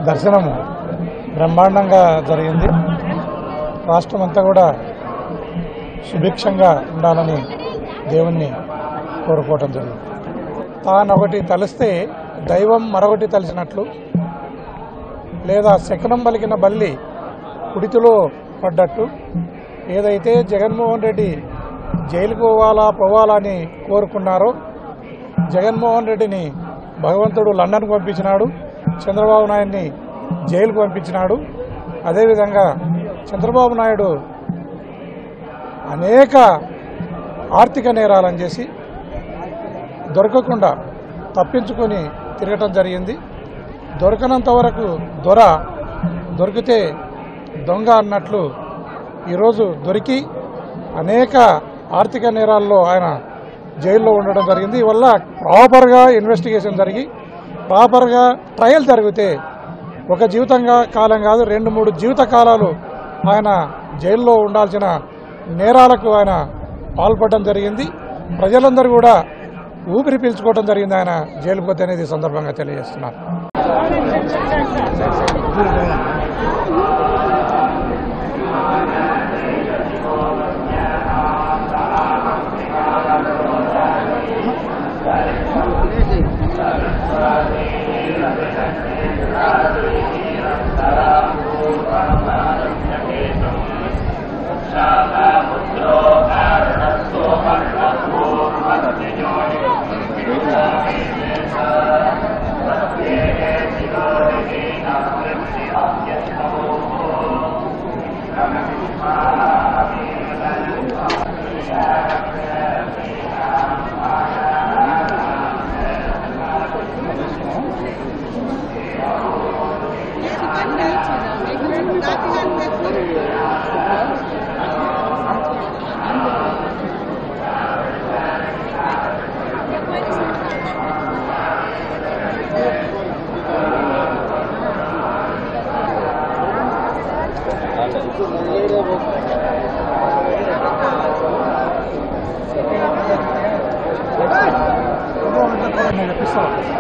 దర్శనం బ్రహ్మాండంగా జరిగింది రాష్ట్రం అంతా కూడా సుభిక్షంగా ఉండాలని దేవుణ్ణి కోరుకోవటం జరిగింది తాను ఒకటి తలిస్తే దైవం మరొకటి తలిసినట్లు లేదా శకనం పలికిన బల్లి కుడితిలో పడ్డట్టు ఏదైతే జగన్మోహన్ రెడ్డి జైలుకు పోవాలా పోవాలా అని కోరుకున్నారో జగన్మోహన్ రెడ్డిని భగవంతుడు లండన్కు పంపించినాడు చంద్రబాబు నాయుడిని జైలుకు పంపించినాడు అదేవిధంగా చంద్రబాబు నాయుడు అనేక ఆర్థిక నేరాలను చేసి దొరకకుండా తప్పించుకొని తిరగటం జరిగింది దొరకనంత వరకు దొర దొరికితే దొంగ అన్నట్లు ఈరోజు దొరికి అనేక ఆర్థిక నేరాల్లో ఆయన జైల్లో ఉండడం జరిగింది వల్ల ప్రాపర్గా ఇన్వెస్టిగేషన్ జరిగి ప్రాపర్గా ట్రయల్ జరిగితే ఒక జీవితంగా కాలం కాదు రెండు మూడు జీవిత కాలాలు ఆయన జైల్లో ఉండాల్సిన నేరాలకు ఆయన పాల్పడడం జరిగింది ప్రజలందరూ కూడా ఊపిరి పీల్చుకోవడం జరిగింది ఆయన జైలుకు పోతే అనేది ఈ సందర్భంగా తెలియజేస్తున్నారు నేను ఇప్పిస్తాను